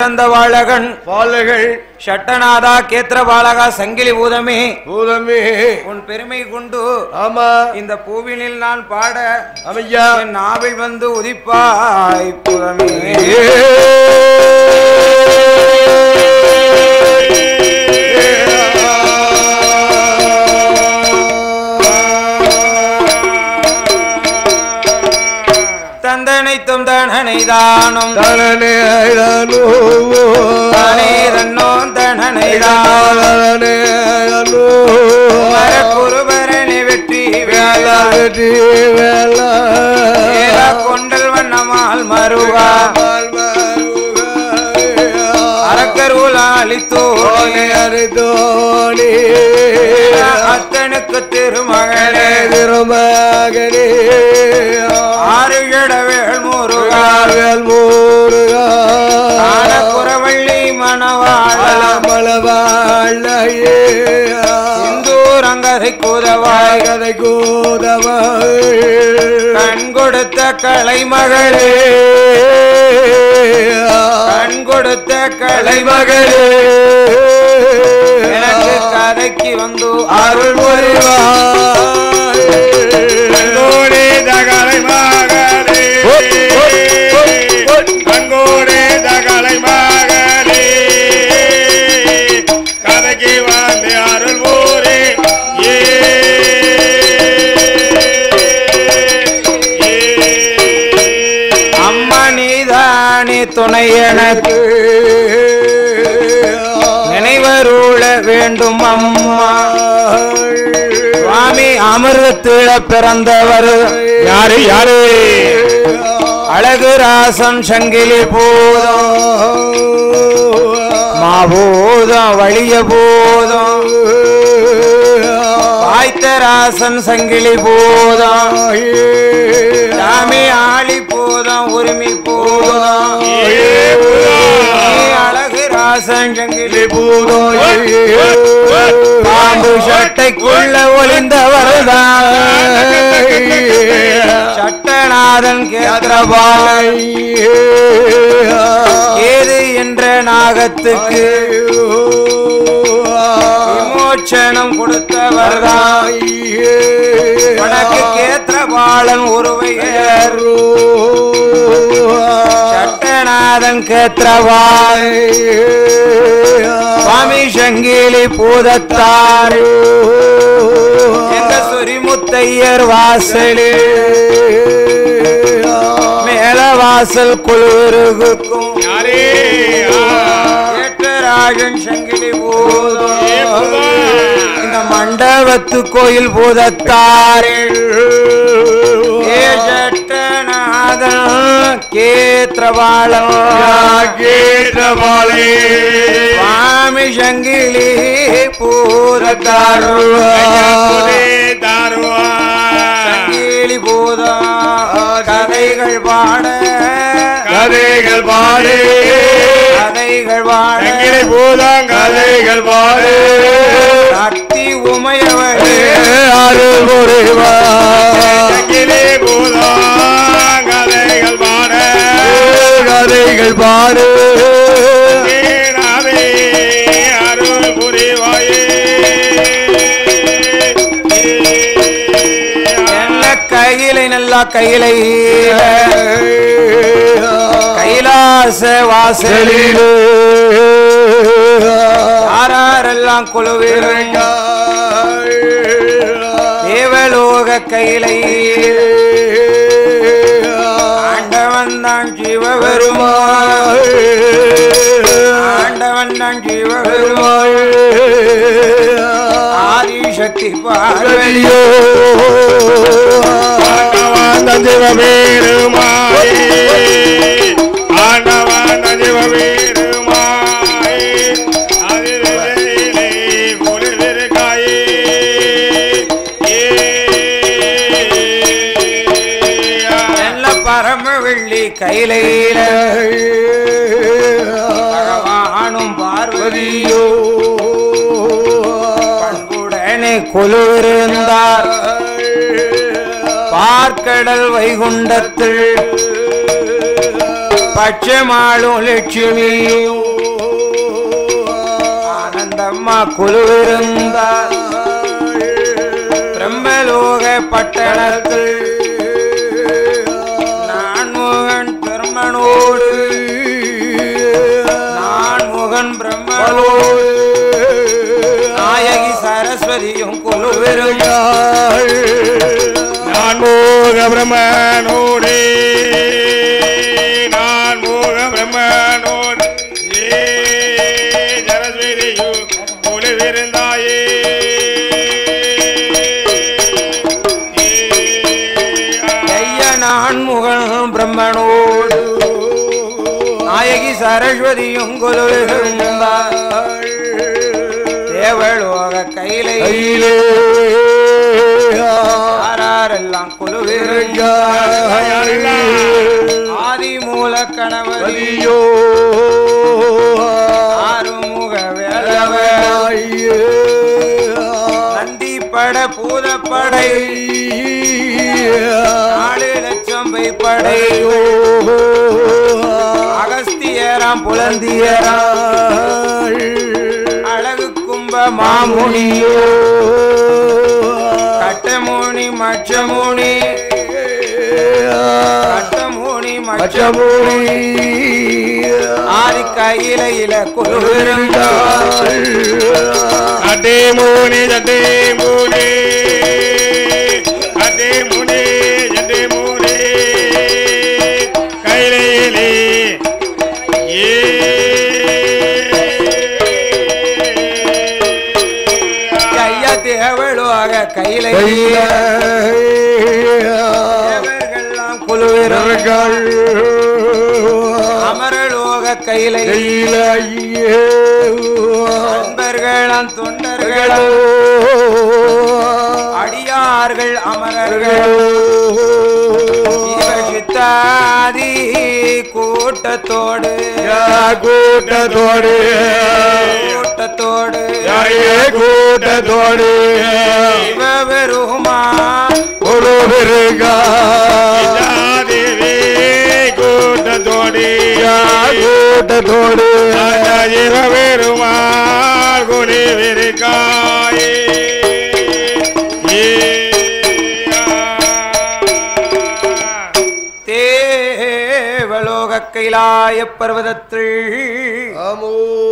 பிறந்த வாழகன் பாலகள் ஷட்டநாதா கேத்திர பாலகா சங்கிலி பூதமே பூதமே உன் பெருமை கொண்டு ஆமா இந்த பூவினில் நான் பாட அமையா என் நாவில் வந்து உதிப்பாய் புறமே தந்தனைத்தும் தனனை தானும் தனனே ஐதானோ தானே தன்னோம் தனனை தானும் தனனே ஐதானோ குருபரணி வெற்றி வேளா வெற்றி வேளா வேளா கொண்டல் வண்ணமால் மருவா அறக்கருளாளித்தோனே அறிதோனி அத்தனுக்கு திருமகளே திருமகனே ஆறு இடவேள் முருகா ஆர்வல் முருகா ஆன குறவள்ளி மணவாள மலவாழையே இந்தூரங்கதை குதவாய் கதை கூதவ கண் கொடுத்த கலைமகளே கண் கொடுத்த கலைமகளே எனக்கு கதைக்கு வந்து அருள் புரிவாய் கங்கோடே தகலை மகளே கங்கோடே தகலை மகளே கதைக்கு வந்து அருள் ஊரே ஏ அம்மா நீதானே துணை எனக்கு நினைவருள வேண்டும் அம்மா சுவாமி அமிர்தத்தில பிறந்தவர் யாரு யாரு அழகு ராசன் சங்கிலி பூதம் மாபூதம் வழிய பூதம் வாய்த்த ராசன் சங்கிலி பூதம் சாமி ஆளி பூதம் உரிமை பூதம் நீ அழகு ராசன் சங்கிலி பூதம் பாம்பு சட்டைக்குள்ள ஒளிந்தவர்தான் சட்டநாதன் கேத்திரபாலை ஏது என்ற நாகத்துக்கு விமோச்சனம் கொடுத்தவர்தான் உனக்கு கேத்திரபாலன் உருவையர் சட்டநாதன் கேத்திரபால் சுவாமி சங்கிலி பூதத்தார் எங்க சுரிமுத்தையர் வாசலில் மேல வாசல் குளிருக்கும் யாரே ஏற்றராஜன் சங்கிலி பூதம் இந்த மண்டபத்து கோயில் பூதத்தாரில் ஏ சட்டநாதன் கேத்திரபாலம் கேட்டபாலே சுவாமி சங்கிலி பூதத்தார் தாருவா சங்கிலி பூதம் கதைகள் பாட கதைகள் பாடு கதைகள் பாட சங்கிலி பூதம் கதைகள் பாடு சக்தி உமையவளே அருள் புரிவா சங்கிலி பூதம் கதைகள் பாட கதைகள் பாடு தேனாவே அருள் புரிவாயே என்ன கையிலை நல்லா கையிலை கைலாச வாசலில் யாரெல்லாம் குழுவில் தேவலோக கையிலை ஆண்டவன் தான் ஜீவபெருமா ஆண்டவன் தான் ஜீவபெருமா ஆதிசக்தி பார்வதியோ ஆண்டவன் தந்திவபேருமாயே ஆண்டவன் தந்திவபேருமாயே அதிலே குளிர்காயே நல்ல பரம வெள்ளி கையில பகவானும் பார்வதியோ பண்புடனே குளிர்ந்தார் பார்க்கடல் வைகுண்டத்தில் பச்சைமாளும் லட்சுமியும் ஆனந்தம்மா குழுவிருந்தார் பிரம்மலோக பட்டணத்தில் நான்முகன் பெருமனோடு நான்முகன் பிரம்மனோடு நாயகி சரஸ்வதியும் குழுவிருந்தார் நான் மோக பிரம்மனோடே நான் மோக பிரம்மனோடு ஏ ஜரஸ்வதியு ஒளிவிருந்தாயே ஐய நான்முகன் பிரம்மனோடு நாயகி சரஸ்வதியும் குழுவிருந்தார் தேவலோக கைலை யாரெல்லாம் குழுவிருந்தார் ஆதி மூல கணவதி ஆறுமுக வேலவர் நந்தி பட பூதப்படை நாலு லட்சம் படை அகஸ்தியராம் புலந்தியராம் அழகு கும்ப மாமுனியோ கட்டமுனி மச்சமுனி கட்டமுனி மச்சமுனி ஆதி கையில குருவிருந்தார் அடே மூனி ஜடே மூனி அடே மூனி ஜடே மூனி கையிலே ஏ ஐயா தேவலோக கையில தேவர்கள்லாம் குழுவிருந்தார் அமரலோக கையிலை அன்பர்களாம் தொண்டர்களும் அடியார்கள் அமரர்கள் சிவசித்தாதி கூட்டத்தோடு கூட்டத்தோடு கூட்டத்தோடு கூட்டத்தோடு சிவபெருமா ஒரு பெருகா தேவி கூட்டத்தோடி கூட்டத்தோடு பெருமாள் குடி விருக்காயே தேவலோக கைலாய பர்வதத்தில் ஆமோ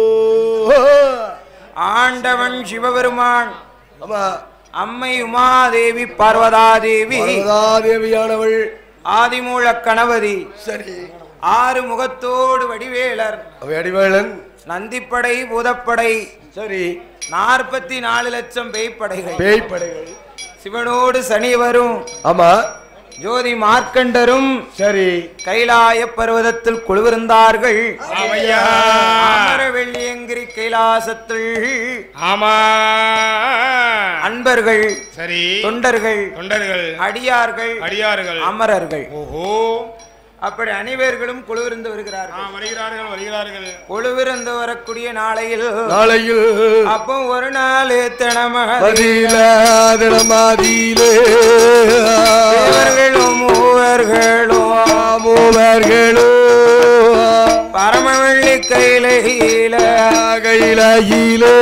ஆண்டவன் சிவபெருமான் ஆமா அம்மை உமாதேவி பார்வதாதேவி தேவியானவள் ஆதிமூல கணபதி சரி ஆறு முகத்தோடு வடிவேலர் அவை அடிவேளன் நந்திப்படை பூதப்படை சரி நாற்பத்தி நாலு லட்சம் பேய்ப்படைகள் பேய் படைகள் சிவனோடு சனி வரும் ஆமா ஜோதி மார்க்கண்டரும் சரி கைலாய பர்வதத்தில் குழுவிருந்தார்கள் ஆமையா. அமர வெள்ளியங்கிரி கைலாசத்தில் ஆமா அன்பர்கள் சரி தொண்டர்கள் தொண்டர்கள் அடியார்கள் அடியார்கள் அமரர்கள் ஓஹோ அப்படி அனைவர்களும் குழுவிருந்து வருகிறார்கள் ஆ, வருகிறார்கள் வருகிறார்கள் குழுவிருந்து வரக்கூடிய நாளையில் நாளையில் அப்போ ஒரு நாள் தினமாக பதில தினமாதியிலே தேவர்களும் மூவர்களும் மூவர்களோ பரமவள்ளி கையில கையிலே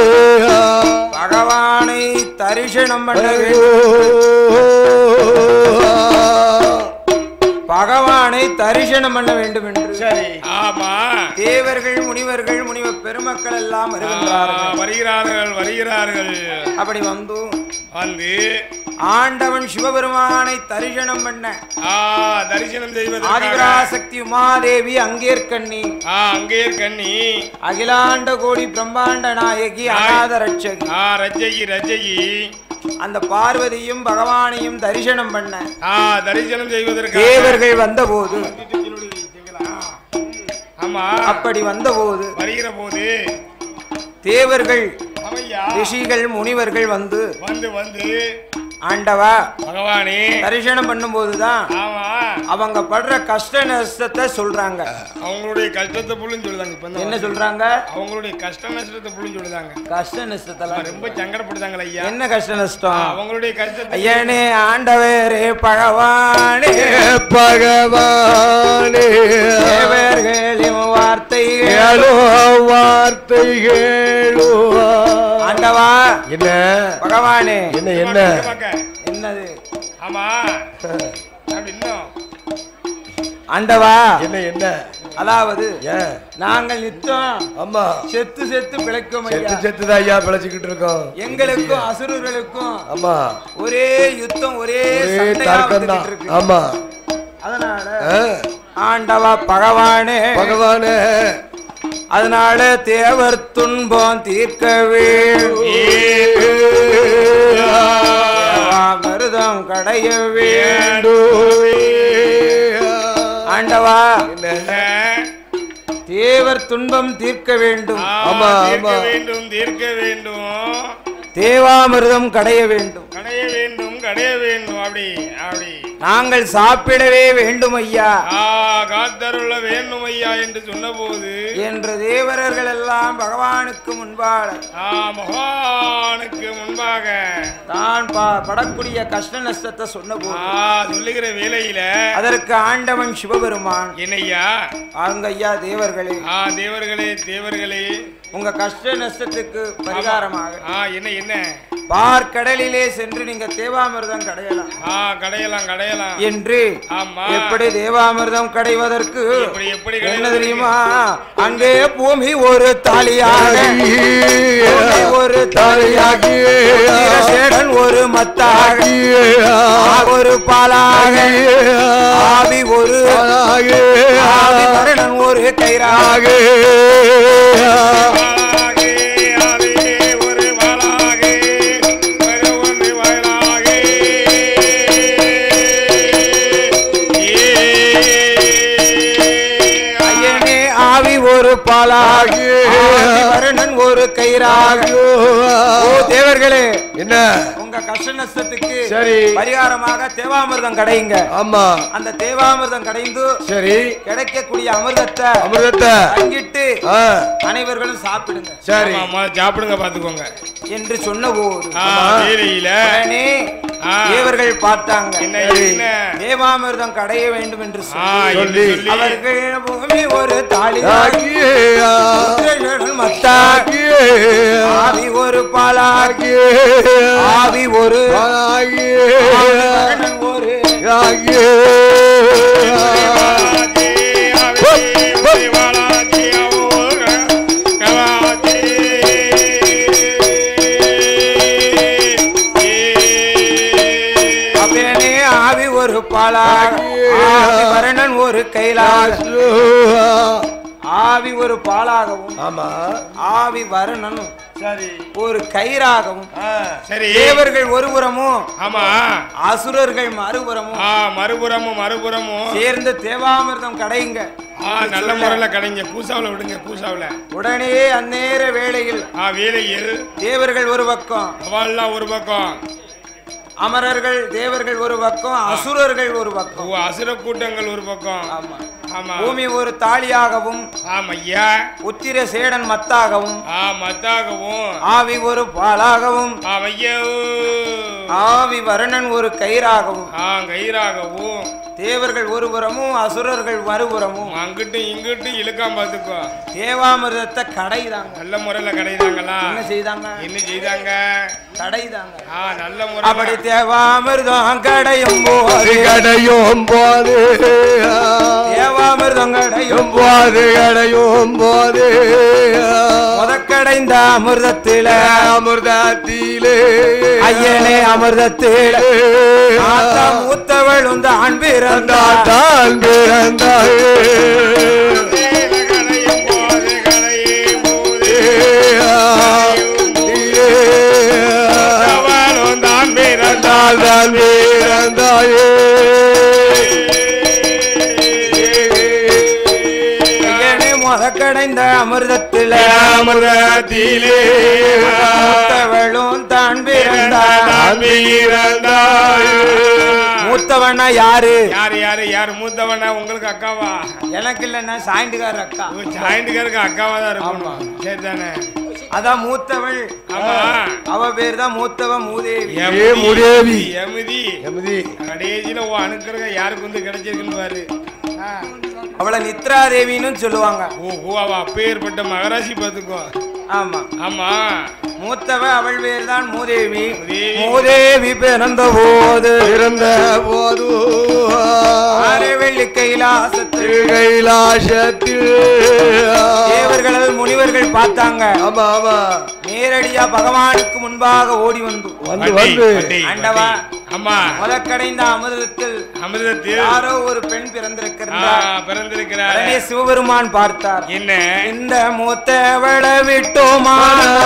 பகவானை தரிசனம் பண்ண வேண்டும் பகவானை தரிசனம் பண்ண வேண்டும் என்று சரி ஆமா தேவர்கள் முனிவர்கள் முனிவ பெருமக்கள் எல்லாம் ஆ, வருகின்றார்கள் வருகிறார்கள் வருகிறார்கள் அப்படி வந்து வந்து ஆண்டவன் சிவபெருமானை தரிசனம் பண்ண ஆ தரிசனம் செய்வதற்காக ஆதிபராசக்தி உமாதேவி அங்கேற்கண்ணி ஆ அங்கே கண்ணி அகிலாண்ட கோடி பிரம்மாண்ட நாயகி அநாத ரட்சகி ஆ ரஜகி ரஜகி அந்த பார்வதியும் பகவானையும் தரிசனம் பண்ண ஆ தரிசனம் செய்வதற்காக தேவர்கள் வந்தபோது ஆமா அப்படி வந்தபோது வருகிற போது தேவர்கள் அவையா ரிஷிகள் முனிவர்கள் வந்து வந்து வந்து ஆண்டவா பகவானே தரிசனம் பண்ணும்போதுதான் ஆமா அவங்க படுற கஷ்ட நஷ்டத்தை சொல்றாங்க அவங்களுடைய கஷ்டத்தை புள்ளுன்னு சொல்லுதாங்க இப்ப என்ன இந்த சொல்றாங்க அவங்களுடைய கஷ்ட நஷ்டத்தை புள்ளுன்னு சொல்லுதாங்க கஷ்ட நஷ்டத்தெல்லாம் ரொம்ப சங்கடப்படுதாங்க ஐயா என்ன கஷ்ட நஷ்டம் அவங்களுடைய கஷ்டத்தை ஐயனே ஆண்டவரே பகவானே பகவானே தேவர்களின் வார்த்தைகள் கேளோ வார்த்தை கேளோ ஆண்டவா என்ன பகவானே என்ன என்ன பார்க்க. என்னது ஆமா அப்படி இன்னும் ஆண்டவா என்ன என்ன அதாவது ஏன் நாங்கள் நித்தம் ஆமா செத்து செத்து பிழைக்கும் செத்து ஐயா செத்து தான் ஐயா பிழைச்சிக்கிட்டு இருக்கோம் எங்களுக்கும் அசுரர்களுக்கும் ஆமா ஒரே யுத்தம் ஒரே ஒரே சண்டையா தர்க்கம் தான் வந்துகிட்டு இருக்கு. ஆமா அதனால ஆ, ஆண்டவா பகவானே பகவானே அதனால தேவர் துன்பம் தீர்க்க வேண்டும் மருதம் கடைய வேண்டும் ஆண்டவா தேவர் துன்பம் தீர்க்க வேண்டும் ஆமா, தீர்க்க ஆமா. வேண்டும் தீர்க்க வேண்டும் தேவாமிர்தம் கடைய வேண்டும் கடைய வேண்டும் கடைய வேண்டும் அப்படி அப்படி நாங்கள் சாப்பிடவே வேண்டும் ஐயா ஆ காத்தருள வேண்டும் ஐயா என்று சொன்னபோது என்று தேவரர்கள் எல்லாம் பகவானுக்கு முன்பாக ஆ மகானுக்கு முன்பாக தான் பா- படக்கூடிய கஷ்ட நஷ்டத்தை சொன்னபோது ஆ சொல்லுகிற வேளையில அதற்கு ஆண்டவன் சிவபெருமான் என்னையா அவங்க ஐயா தேவர்களே ஆ தேவர்களே தேவர்களே உங்க கஷ்ட நஷ்டத்துக்கு பரிகாரமாக ஆ என்ன என்ன பார்க்கடலிலே சென்று நீங்க தேவாமிர்தம் கடையலாம் ஆ கடையலாம் கடையலாம் என்று ஆமா எப்படி தேவாமிர்தம் கடைவதற்கு எப்படி எப்படி என்ன கடையலாம் தெரியுமா அங்கே பூமி ஒரு தாலியாக பூமி ஒரு தாலியாக சேடன் ஒரு மத்தாக ஒரு பாலாக ஆவி ஒரு ஆவி கருணன் ஒரு கைராக வாளாகே, ஆவே, ஒரு வாளாகே, ஒரு ஒன்று வாளாகே. ஏ, ஐயனே ஆவி ஒரு பாலாக ஆவி கருணன் ஒரு கைராக ஓ தேவர்களே என்ன உங்க கஷ்ட நஷ்டத்துக்கு சரி. பரிகாரமாக தேவாமிர்தம் கடையுங்க ஆமா அந்த தேவாமிர்தம் கடைந்து சரி கிடைக்கக்கூடிய அமிர்தத்தை அமிர்தத்தை பங்கிட்டு ஆ, அனைவரும் சாப்பிடுங்க சரி ஆமா, முதல்ல சாப்பிடுங்க பாத்துக்கோங்க என்று சொன்னபோது ஆ, வேலையில உடனே ஆ. தேவர்கள் பார்த்தாங்க என்ன என்ன தேவாமிர்தம் கடைய வேண்டும் என்று ஆ, சொல்லி என்று சொல்லி. சொல்லி அவர்கள் பூமி ஒரு தாலி ஆகியா, மத்தாகி ஆவி ஒரு பாலாகி ஆவி ஒரு ஆவி கருணன் ஒரு வாளாகே, ஆவே, ஒரு வாளாகே, அவோக, கவாகே. ஏ. அப்பனே ஆவி ஒரு பாலாகி ஆவி கருணன் ஒரு கைலாக ஆவி ஒரு பாலாகவும் ஆமா ஆவி வருணனும் சரி ஒரு கயிறாகவும் சரி தேவர்கள் ஒருபுறமும் ஆமா அசுரர்கள் மறுபுறமும் ஆ மறுபுறமும் மறுபுறமும் சேர்ந்து தேவாமிர்தம் கடையுங்க ஆ நல்ல முறையில கடைங்க பூசாவுல விடுங்க பூசாவுல உடனே அந்நேர வேளையில் ஆ வேலையில் தேவர்கள் ஒரு பக்கம் அவள்லாம் ஒரு பக்கம் அமரர்கள் தேவர்கள் ஒரு பக்கம் அசுரர்கள் ஒரு ஓ, பக்கம் அசுர கூட்டங்கள் ஒரு பக்கம் ஆமா ஆமா பூமி ஒரு தாலியாகவும் ஆமா ஐயா உத்திர சேடன் மத்தாகவும் ஆ மத்தாகவும் ஆவி ஒரு பாலாகவும் ஆ ஐயோ ஆவி வருணன் ஒரு கயிறாகவும் ஆ கயிறாகவும் தேவர்கள் ஒருபுறமும் அசுரர்கள் மறுபுறமும் அங்கிட்டும் இங்கிட்டும் இழுக்காம பாத்துக்கோ தேவாமிர்தத்தை கடைதாங்க நல்ல முறையில கடைதாங்களா என்ன செய்தாங்க என்ன செய்தாங்க கடைதாங்க ஆ நல்ல அப்படி முறை தேவாமிர்தம் கடையும் போது கடையும் போது தேவாமிர்தம் கடையும் போது கடையும் போது முதக்கடைந்த அமிர்தத்தில அமிர்தத்திலே ஐயனே அமிர்தத்தில ஆத்தா மூத்தவள் தான் பிறந்தாள் தான் பிறந்தாயே கடையும் போது கடையும் போது அவளும் தான் பிறந்தாள் தான் பிறந்தாயே ஐயனே முதக்கடைந்த அமிர்தத்தில அமிர்தத்திலே மூத்தவளும் தான் பிறந்தாள் தான் பிறந்தாய் மூத்தவனா யாரு யாரு யாரு யாரு மூத்தவனா உங்களுக்கு அக்காவா எனக்கு இல்லைன்னா சாய்ண்டுகார அக்கா ஜாயிண்ட்காருக்கு அக்காவா தான் இருக்கணும் சரி தானே அதான் மூத்தவள் ஆமா அவ பேர் தான் மூத்தவ மூதேவி ஏ மூதேவி. எமுதி எமதி கடைசியில ஓ அணுக்கிறக யாருக்கு வந்து கிடைச்சிருக்குன்னு பாரு அவளை நித்ரா தேவின்னு சொல்லுவாங்க ஓ ஓ அவ அப்பேற்பட்ட மகராசி பார்த்துக்கோ ஆமா ஆமா மூத்தவ அவள் பேர் தான் மூதேவி மூதேவி. மூதேவி பிறந்த போது பிறந்த போது ஆறு வெள்ளி கைலாசத்தில் கைலாசத்தில் தேவர்கள் முனிவர்கள் பார்த்தாங்க ஆமா ஆமா நேரடியா பகவானுக்கு முன்பாக ஓடி வந்து வந்து வண்டி, வந்து வண்டி, ஆண்டவா. வண்டி. ஆமா முதற்கடைந்த அமிர்தத்தில் அமிர்தத்தில் யாரோ ஒரு பெண் ஆ, பிறந்திருக்கிறார் பிறந்திருக்கிறார் உடனே சிவபெருமான் பார்த்தார் என்ன இந்த மூத்தவளை விட்டோமா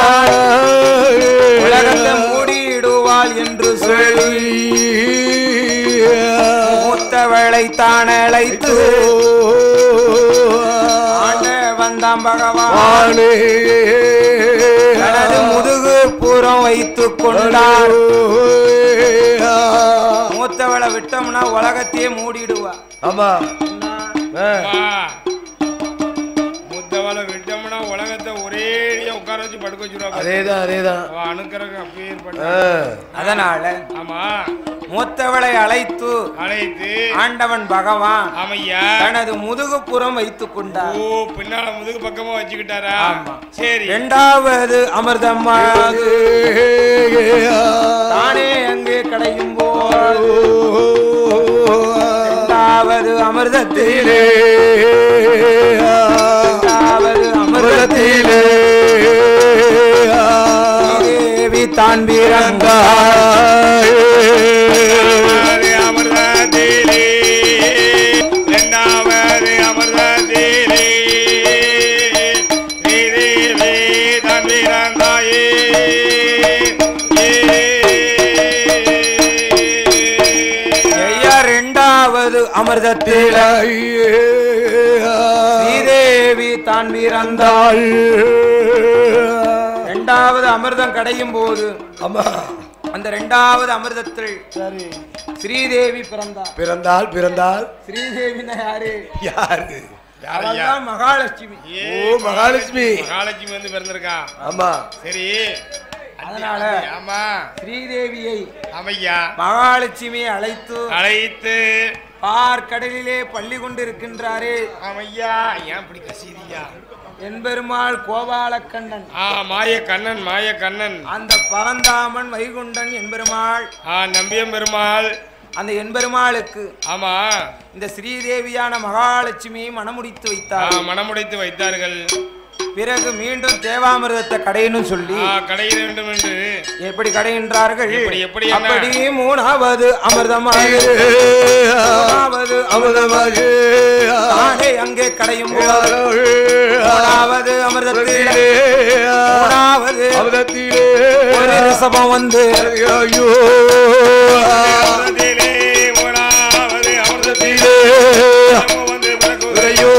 உலகத்தை மூடிடுவாள் என்று சொல்லி மூத்தவளை தான் அழைத்து ஆண்ட வந்தாம் பகவான் தனது முதுகு புறம் வைத்துக் கொண்டார் மூத்தவளை விட்டோம்னா உலகத்தையே மூடிடுவா ஆமா ஆ. வா. முத்தவளை விட்டோம்னா உலகத்தை ஒரேடியா உட்கார வச்சு படுக்க வச்சிருவா பாரு. அதேதான் அதேதான் அவ அணுக்கிறக அப்பேற்பட்ட ஆ. அதனால ஆமா மூத்தவளை அழைத்து அழைத்து ஆண்டவன் பகவான் ஆமையா தனது முதுகு புறம் வைத்துக் கொண்டார் ஓ பின்னால முதுகு பக்கமா வச்சுக்கிட்டாரா ஆமா. சரி இரண்டாவது அமிர்தமாக தானே அங்கே கடையும் போது இரண்டாவது அமிர்தத்தில் இரண்டாவது அமிர்தத்தில் தேவி தான் பிறந்தார் இரண்டாவது அமிர்தத்திலே இரண்டாவது அமிர்தத்திலே ஸ்ரீதேவி தன் பிறந்தாயே ஐயா இரண்டாவது அமிர்தத்தில் ஸ்ரீதேவி தான் பிறந்தாள் இரண்டாவது அமிர்தம் கடையும் போது ஆமா அந்த இரண்டாவது அமிர்தத்தில் சரி ஸ்ரீதேவி பிறந்தார் பிறந்தால் பிறந்தால் ஸ்ரீதேவினா யாரு யாரு யாரையா? அவள்தான் மகாலட்சுமி ஏ, ஓ, மகாலட்சுமி. மகாலட்சுமி வந்து பிறந்திருக்கா ஆமா சரி அதனால ஆமா ஸ்ரீதேவியை அமையா மகாலட்சுமியை அழைத்து அழைத்து பார்க்கடலிலே பள்ளி கொண்டிருக்கின்றாரே அமையா ஏன் இப்படி கசீதியா என்பெருமாள் கோபாலக்கண்ணன் ஆ மாய கண்ணன் மாய கண்ணன் அந்த பரந்தாமன் வைகுண்டன் என்பெருமாள் ஆ நம்பியம் பெருமாள் அந்த என்பெருமாளுக்கு ஆமா இந்த ஸ்ரீதேவியான மகாலட்சுமியை மணமுடித்து ஆ, வைத்தார் மணமுடைத்து வைத்தார்கள் பிறகு மீண்டும் தேவாமிர்தத்தை கடையணும் சொல்லி ஆ கடையிட வேண்டும் என்று எப்படி கடைகின்றார்கள் எப்படி, எப்படி என்ன? அப்படி மூணாவது அமிர்தமாக மூணாவது அமுதமாக தானே அங்கே கடையும் போது மூணாவது அமிர்தத்தில் மூணாவது அமுதத்திலே ஒரு ரிஷபம் வந்து ஐயோ அமிர்தத்திலே மூணாவது அமிர்தத்திலே நம்ம வந்து பிறக்குது. ஐயோ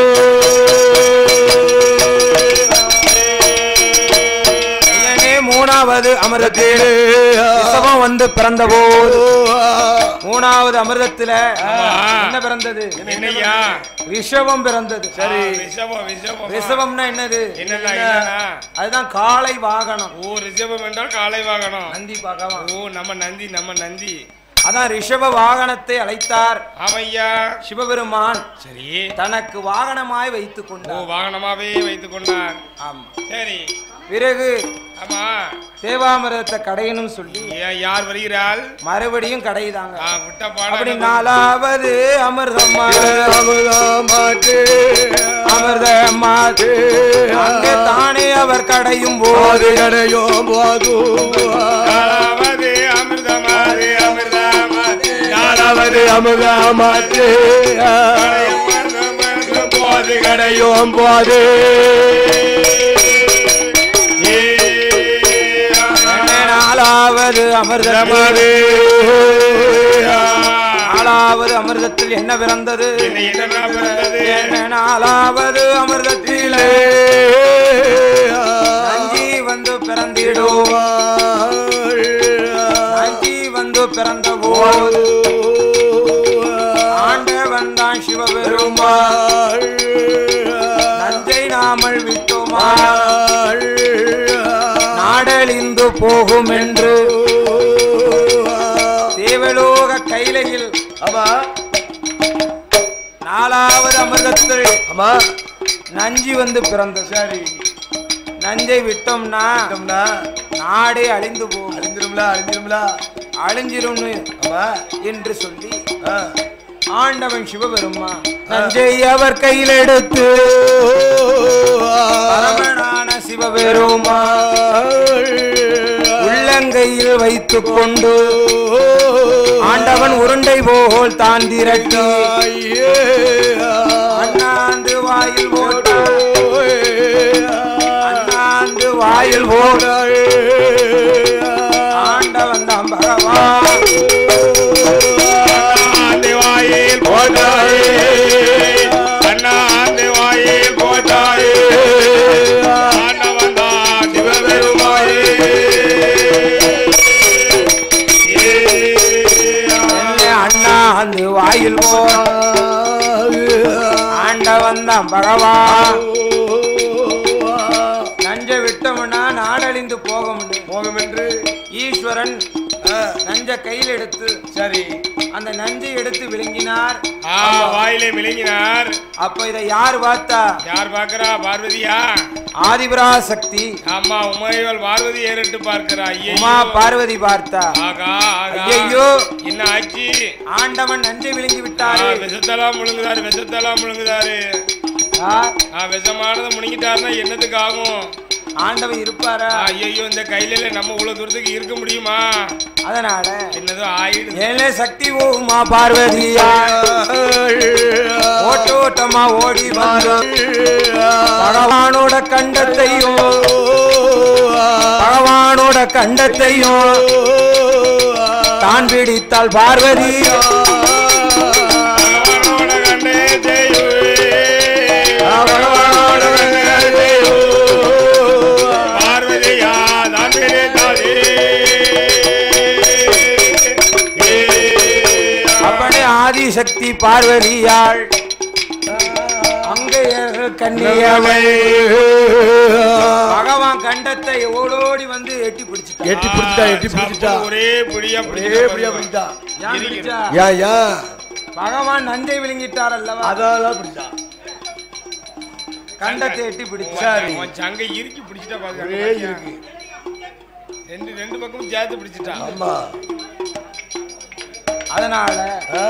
ஐயனே மூணாவது அமிர்தத்தில் ரிஷபம் வந்து பிறந்த போது மூணாவது அமிர்தத்துல என்ன பிறந்தது என்னய்யா ரிஷபம் பிறந்தது சரி ரிஷபம் ரிஷபம் ரிஷபம்னா என்னது என்னன்னா என்னன்னா அதுதான் காளை வாகனம் ஓ ரிஷபம் என்றால் காலை வாகனம் நந்தி பகவான் ஓ நம்ம நந்தி நம்ம நந்தி அதான் ரிஷப வாகனத்தை அழைத்தார் ஆமையா சிவபெருமான் சரி தனக்கு வாகனமாய் வைத்துக் ஓ கொண்டார் வாகனமாவே வைத்துக் கொண்டார் ஆமா சரி பிறகு ஆமா தேவாமிரதத்தை கடையணும் சொல்லி ஏ- யார் வருகிறாள் மறுபடியும் கடையுதாங்க ஆ, விட்ட அப்படி பாடம் நாலாவது அமிர்தம்மா அமுதமாட்டே அமிர்தம்மா அங்கே தானே அவர் கடையும் போது போது கடையோ போது நாலாவது அமிர்தமாது அமிர்தமாது யாராவது அமுதமாட்டே போது கடையோ போது நாலாவது அமிர்தமாது நாலாவது அமிர்தத்தில் என்ன பிறந்தது என்ன பிறந்தது என்ன நாலாவது அமிர்தத்தில் நஞ்சி வந்து பிறந்திடும் பிறந்த போது ஆண்டவன் தான் சிவபெருமான் நஞ்சை நாமல் விட்டோமா நாடழிந்து போகும் என்று தேவலோக கைலையில் ஆமா நாலாவது அமிர்தத்தில் ஆமா நஞ்சி வந்து பிறந்தது சரி நஞ்சை விட்டோம்னா விட்டோம்னா நாடே அழிந்து போகும் அழிஞ்சிரும்ல அழிஞ்சிரும்ல அழிஞ்சிரும்னு ஆமா என்று சொல்லி ஆ. ஆண்டவன் சிவபெருமா நஞ்சை அவர் கையில் எடுத்து பரமனான சிவபெருமா உள்ளங்கையில் வைத்துக் கொண்டு ஆண்டவன் உருண்டை போல் தான் திரட்டி அண்ணாந்து வாயில் போட்டு அண்ணாந்து வாயில் போட்டு ஆண்டவன் தான் பகவான் ஆந்தை வாயில் போட்டாயே அண்ணா ஆந்தை வாயில் போட்டாயே ஆண்டவன் தான் சிவபெருமானே என்ன அண்ணா அந்த வாயில் போ ஆண்டவன் தான் பகவான் நஞ்ச விட்டோம்னா நாடழிந்து போகும்னு போகும் என்று ஈஸ்வரன் ஆ, நஞ்ச கையில் எடுத்து சரி அந்த நஞ்சை எடுத்து விழுங்கினார் ஆ வாயிலே விழுங்கினார் அப்ப இதை யார் பார்த்தா யார் பார்க்கறா பார்வதியா ஆதிபரா சக்தி ஆமா உமையவள் பார்வதி ஏறிட்டு பார்க்கிறா ஐயோ உமா பார்வதி பார்த்தா ஆகா ஆகா ஐயையோ. என்ன ஆச்சு ஆண்டவன் நஞ்சை விழுங்கி ஆ, விட்டாரு விஷத்தெல்லாம் முழுங்குதாரு விஷத்தெல்லாம் முழுங்குதாரு ஆ, ஆ, விஷமானதை முழுங்கிட்டாருன்னா என்னத்துக்கு ஆகும் ஆண்டவன் இருப்பாரா ஐயோ இந்த கையில நம்ம இவ்வளவு தூரத்துக்கு இருக்க முடியுமா அதனால என்னதோ ஆயிடுது ஏழே சக்தி உமா பார்வதியா ஓட்டோட்டமா ஓடி வந்து பகவானோட கண்டத்தையும் பகவானோட கண்டத்தையும் தான் பிடித்தாள் பார்வதி பகவானோட கண்ணே தெய்வமே. பகவானோட கண்டத்தை பார்வதியா தான் கிடைத்தாதே. ஏ, அப்படி ஆதிசக்தி பார்வதியாள் அங்கே கன்னியவை பகவான் கண்டத்தை ஓடோடி வந்து எட்டி பிடிச்சிட்டான் எட்டி பிடிச்சிட்டா எட்டி பிடிச்சிட்டா சப்பு ஒரே புடியா ஒரே புடியா பிடிச்சிட்டா ஏன் பிடிச்சா? யா யா பகவான் நஞ்சை விழுங்கிட்டார் அல்லவா அதான் பிடிச்சா கண்டத்தை எட்டி பிடிச்சா உன் சங்கை இறுக்கி பிடிச்சிட்டா பாருங்க ஒரே இருக்கு ரெண்டு ரெண்டு பக்கமும் சேர்த்து பிடிச்சிட்டா ஆமா அதனால ஆ,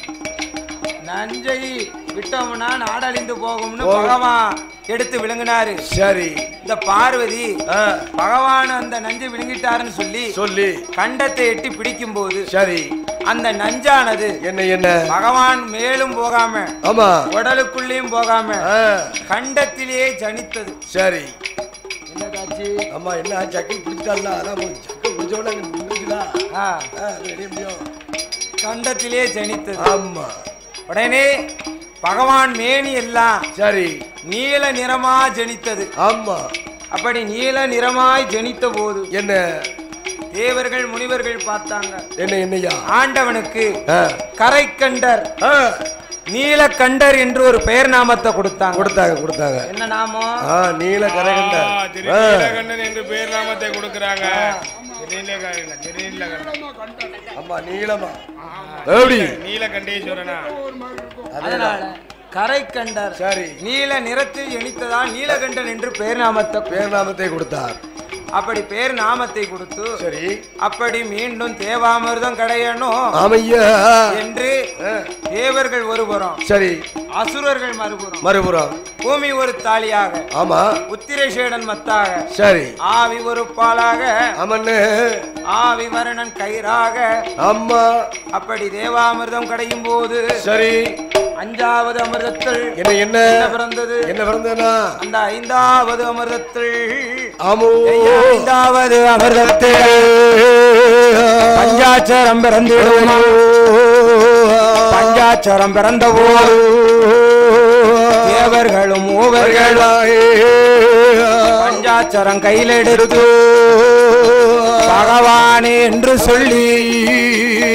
நஞ்சை விட்டோம்னா நாடழிந்து போகும்னு போகும். பகவான் எடுத்து விழுங்கினாரு சரி இந்த பார்வதி ஆ, பகவான் அந்த நஞ்சை விழுங்கிட்டாருன்னு சொல்லி சொல்லி கண்டத்தை எட்டி பிடிக்கும் போது சரி அந்த நஞ்சானது என்ன என்ன பகவான் மேலும் போகாம ஆமா உடலுக்குள்ளேயும் போகாம ஆ, கண்டத்திலேயே ஜனித்தது சரி என்ன காட்சி ஆமா என்ன சக்கை பிடிச்சிட்டால அதான் போய் சக்கை பிடிச்சோட நின்றுச்சுதா ஆ, முடியும் கண்டத்திலே ஜனித்தது ஆமா உடனே பகவான் மேனி எல்லாம் சரி நீல நிறமா ஜனித்தது ஆமா அப்படி நீல நிறமாய் ஜனித்த போது என்ன தேவர்கள் முனிவர்கள் பார்த்தாங்க என்ன என்னையா ஆண்டவனுக்கு ஆ, கரைக்கண்டர் ஆ, நீலகண்டர் என்று ஒரு பெயர் நாமத்தை கொடுத்தாங்க கொடுத்தாங்க கொடுத்தாங்க என்ன நாமம் ஆ நீல கரகண்ட ஆ, திருநீலகண்டன் என்று பேர் நாமத்தை கொடுக்கறாங்க திருநீலகண்டன் திருநீலகண்டன் ஆமா நீளமா எப்படி நீலகண்டேஸ்வரனா அதனால கரைக்கண்டர் சரி நீல நிறத்தில் எணித்ததால் நீலகண்டன் என்று பெயர் நாமத்தை கொ- பேர் நாமத்தை கொடுத்தார் அப்படி பேர் நாமத்தை கொடுத்து சரி அப்படி மீண்டும் தேவாமிர்தம் கடையணும் ஆமையா என்று தேவர்கள் ஒருபுறம் சரி அசுரர்கள் மறுபுறம் மறுபுறம் பூமி ஒரு தாலியாக ஆமா உத்திரசேடன் மத்தாக சரி ஆவி ஒரு பாலாக ஆமண்ணு ஆவி வருணன் கயிறாக ஆமா அப்படி தேவாமிர்தம் கடையும் போது சரி அஞ்சாவது அமிர்தத்தில் என்ன என்ன என்ன பிறந்தது என்ன பிறந்தனா அந்த ஐந்தாவது அமிர்தத்தில் ஆமோ ஐந்தாவது அமிர்தத்தில் பஞ்சாட்சரம் பிறந்திடுமா பஞ்சாட்சரம் பிறந்த போது தேவர்களும் மூவர்களும் பஞ்சாட்சரம் கையில் எடுத்து பகவானே என்று சொல்லி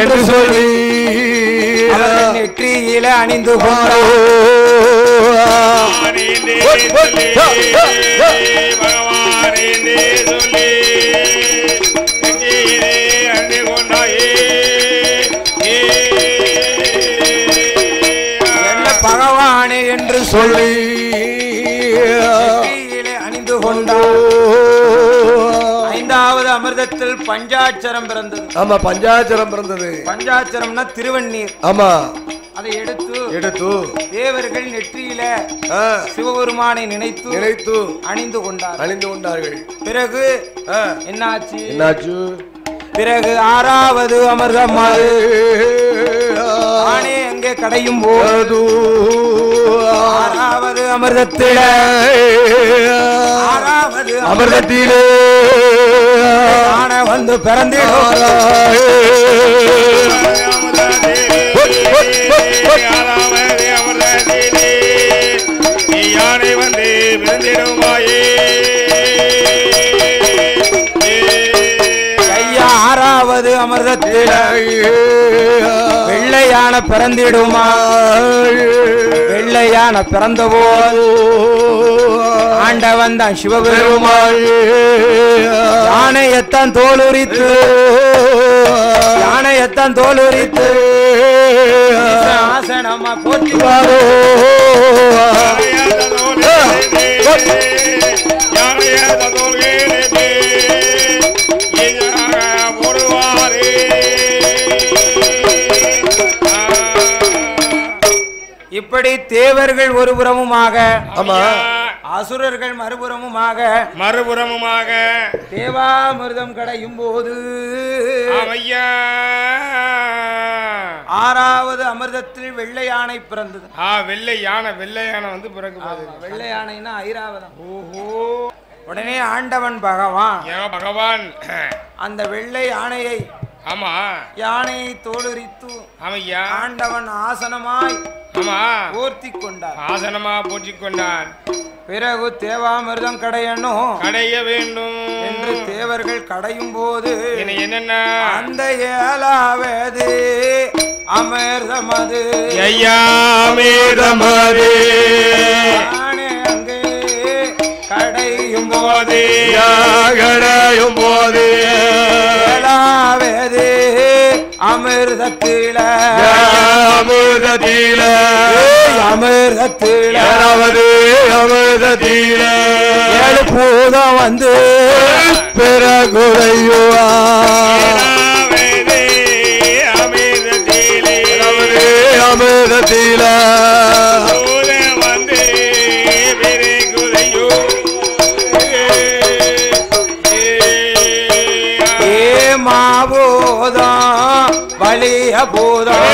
என்று சொல்லி அவர்கள் நெற்றியில அணிந்து கொண்டார் பகவானேந்தே சொல்லி பகவானேந்தே சொல்லி நெற்றியிலே அணிந்து கொண்டாயே ஏ. என்ன பகவானே என்று சொல்லி சொல்லி நெற்றியிலே அணிந்து கொண்டார் ஐந்தாவது அமிர்தத்தில் பஞ்சாட்சரம் பிறந்தது ஆமா பஞ்சாச்சரம் பிறந்தது பஞ்சாட்சரம்னா திருவண்ணீர் ஆமா அதை எடுத்து எடுத்து தேவர்கள் நெற்றியில ஆ, சிவபெருமானை நினைத்து நினைத்து அணிந்து கொண்டார் அணிந்து கொண்டார்கள் பிறகு ஆ, என்னாச்சு என்னாச்சு பிறகு ஆறாவது அமிர்தம் அது. ஆணே அங்கே கடையும் போது ஆறாவது அமிர்தத்தில ஆறாவது அமிர்தத்திலே ஆன வந்து பிறந்திடும் ஆறாவது அமர்தத்திலே நீ யானை வந்து பிறந்திடுமாயே ஐயா ஆறாவது அமிர்தத்தில வெள்ளையான பிறந்திடுமா வெள்ளையான பிறந்தபோது ஆண்டவன் தான் சிவபெருமான் யானையத்தான் தோலுரித்து யானையத்தான் தோலுரித்து ஆசனமா போற்றி இப்படி தேவர்கள் ஒரு புறமுமாக ஆமா அசுரர்கள் மறுபுறமுமாக மறுபுறமுமாக தேவாமிர்தம் கடையும் போது அமையா ஆறாவது அமிர்தத்தில் வெள்ளை யானை பிறந்தது ஆ வெள்ளை யானை வெள்ளை யானை வந்து பிறகு போகுது வெள்ளை யானைன்னா ஐராவதம் ஓஹோ உடனே ஆண்டவன் பகவான் ஏன் பகவான் அந்த வெள்ளை யானையை ஆமா யானையை தோலுரித்து ஆமையா ஆண்டவன் ஆசனமாய் ஆமா போர்த்தி கொண்டார் ஆசனமா போற்றிக் கொண்டான் பிறகு தேவாமிர்தம் கடையணும் கடைய வேண்டும் என்று தேவர்கள் கடையும் போது இனி என்னென்ன அந்த ஏழாவது அமிர்தமது ஐயா மேதமதே யானை அங்கே கடையும் போது கடையும் போது ஏழாவது அமிர்தத்தில அமிர்தத்தில அமிர்தத்தில ஏழாவது அமிர்தத்தில ஏழு பூதம் வந்து பிறகுடையுவா அமிர்தத்திலே அமிர்தத்திலே அமிர்தத்தில சூத வந்து பெருகுதையோ ஏ மாபூதம் வலிய பூதம்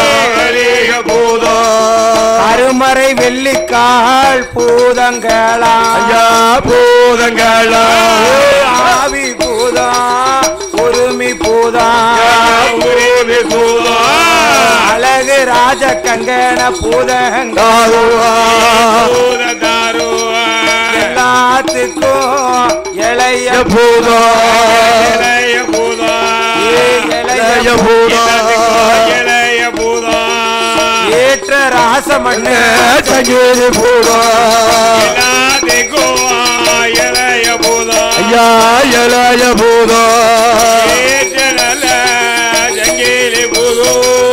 பூதம் அருமறை வெள்ளிக்கால் பூதங்களா ஐயா பூதங்களா ஆவி பூதம் உருமி பூதம் பூமி பூதம் அழகு ராஜ கங்கன பூதங்க தாருவா பூததாருவா எல்லாத்துக்கும் இளைய பூதம் இளைய பூதா இளைய பூதம் இளைய பூதா ஏற்ற ராசமண்ணு சங்கீதி பூதம் எல்லாத்துக்கும் இளைய பூதா ஐயா இளைய பூதம் ஏற்றல ஜங்கிலி பூதோ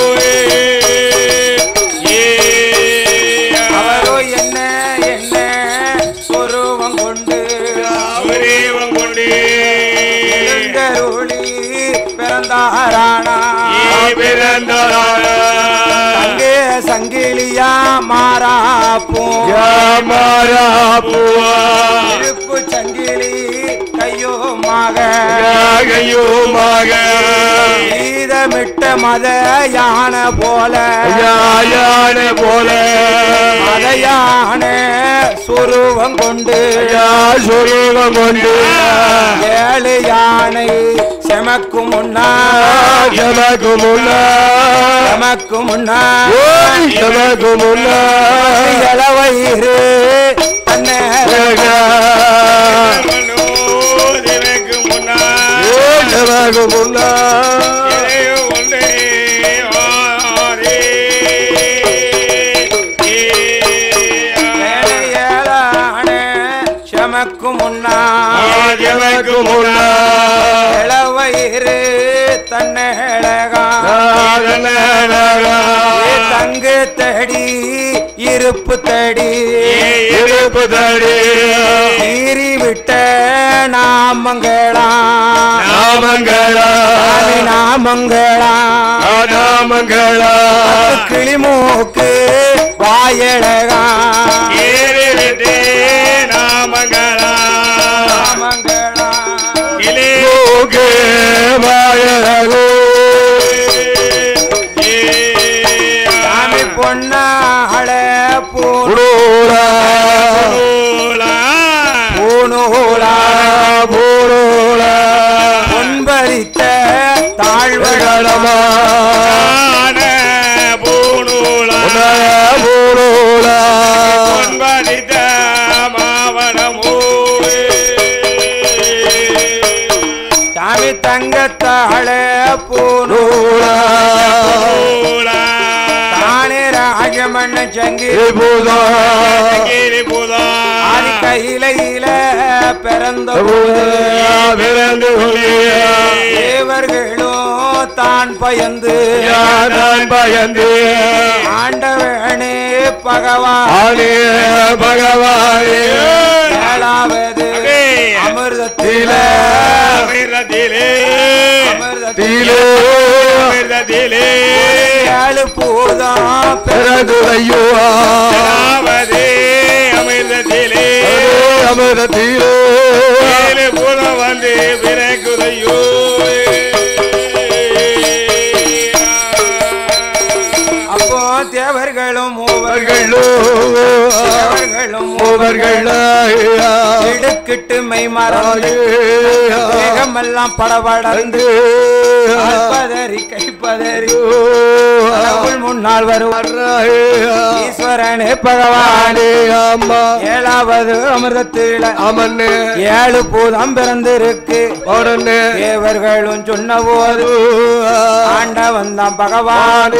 அவரோ என்ன என்ன சொருவம் கொண்டு அவரேவம் கொண்டே எழுந்தருளி பிறந்தாரானா அங்கே சங்கிலியா மாறாப்போம் இருப்பு சங்கிலி கையோமாக கீதமிட்ட மத யானை போல போல மத யானை சுருவம் கொண்டு சுரூபம் கொண்டு ஏழு யானை செமக்கு முன்னா எமக்கு முன்னா செமக்கு முன்னா எமக்கு முன்னா இளவயிறு தன்னேர தினக்கு முன்னா எமக்கு முன்னா இளைய கொண்டே எமக்கு முன்னால் இளவயிறு தன்னழகா தங்கு தடி இருப்பு தடி இருப்பதடி ஈறி விட்ட நாமங்களா நாமங்களா சாமி நாமங்களா நாமங்களா கிளிமூக்கு வாயழகா ஏறிவிட்டே நாமங்களா நாமங்களா இலே போகே வாயழகோ சாமி பொன்னாள பூ உடோடா பூநூலா போரோடா பொன்பரித்த தாழ்வழகா கடமா பூணூலா போரோடா பொன்பதித்த மாவனமோ சாமி தங்கத்தாழ பூணு நூலா தானே ராஜமண்ண சங்கி பூதா ஆதி கையில பிறந்த போது பிறந்து தேவர்களும் தான் பயந்து நான் பயந்து ஆண்டவனே பகவான் ஆனே பகவானே ஏழாவது அமிர்தத்தில அமிர்தத்திலே அமிர்தத்தில தீலே ஏழு பூதம் பிறகுதையோ ஆவதே அமிர்தத்திலே அமிர்தத்தீரே ஏழு பூதம் வந்து பிறகுதையோ அப்போ தேவர்களும் மூவர்கள் அவர்களோ தேவர்களும் மூவர்கள் அவர்கள் இடுக்கிட்டு மெய் மறந்து வேகமெல்லாம் படபடந்து பதறி கைப்பதறி கடவுள் முன்னால் வருவார் ஈஸ்வரனே பகவானே அம்மா ஏழாவது அமிர்தத்தில அமன்னு ஏழு பூதம் பிறந்திருக்கு உடனே தேவர்களும் சொன்ன போது ஆண்டவன் தான் பகவான்